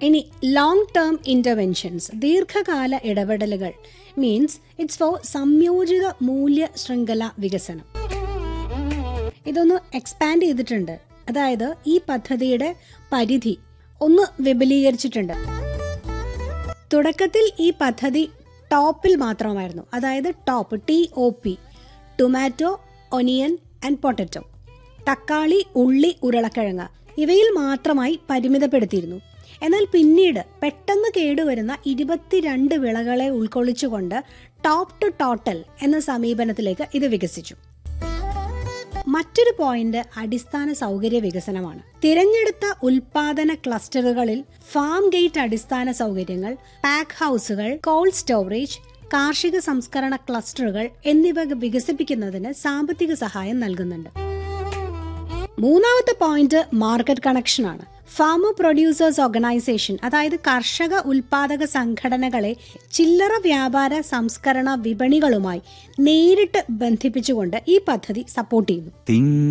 ഇനി long term interventions ദീർഘകാല ഇടപെടലുകൾ മീൻസ് ഇറ്റ്സ് ഫോർ സംയോജിത മൂല്യ ശൃംഖല വികസനം ഇതൊന്ന് എക്സ്പാൻഡ് ചെയ്തിട്ടുണ്ട് അതായത് ഈ പദ്ധതിയുടെ പരിധി ഒന്ന് വിപുലീകരിച്ചിട്ടുണ്ട് തുടക്കത്തിൽ ഈ പദ്ധതി ടോപ്പിൽ മാത്രമായിരുന്നു അതായത് top T O P tomato onion and potato തക്കാളി ഉള്ളി ഉരുളക്കിഴങ്ങ് ഇവയിൽ മാത്രമായി പരിമിതപ്പെടുത്തിയിരുന്നു എന്നാൽ പിന്നീട് പെട്ടെന്ന് കേടുവരുന്ന ഇരുപത്തിരണ്ട് വിളകളെ ഉൾക്കൊള്ളിച്ചുകൊണ്ട് ടോപ്പ് ടു ടോട്ടൽ എന്ന സമീപനത്തിലേക്ക് ഇത് വികസിച്ചു മറ്റൊരു പോയിന്റ് അടിസ്ഥാന സൗകര്യ വികസനമാണ് തിരഞ്ഞെടുത്ത ഉൽപാദന ക്ലസ്റ്ററുകളിൽ ഫാം ഗേറ്റ് അടിസ്ഥാന സൗകര്യങ്ങൾ പാക്ക് ഹൗസുകൾ കോൾഡ് സ്റ്റോറേജ് കാർഷിക സംസ്കരണ ക്ലസ്റ്ററുകൾ എന്നിവ വികസിപ്പിക്കുന്നതിന് സാമ്പത്തിക സഹായം നൽകുന്നുണ്ട് മൂന്നാമത്തെ പോയിന്റ് മാർക്കറ്റ് കണക്ഷൻ ആണ് ഫാമർ പ്രൊഡ്യൂസേഴ്സ് ഓർഗനൈസേഷൻ അതായത് കർഷക ഉൽപാദക സംഘടനകളെ ചില്ലറ വ്യാപാര സംസ്കരണ വിപണികളുമായി നേരിട്ട് ബന്ധിപ്പിച്ചുകൊണ്ട് ഈ പദ്ധതി സപ്പോർട്ട് ചെയ്യുന്നു തിങ്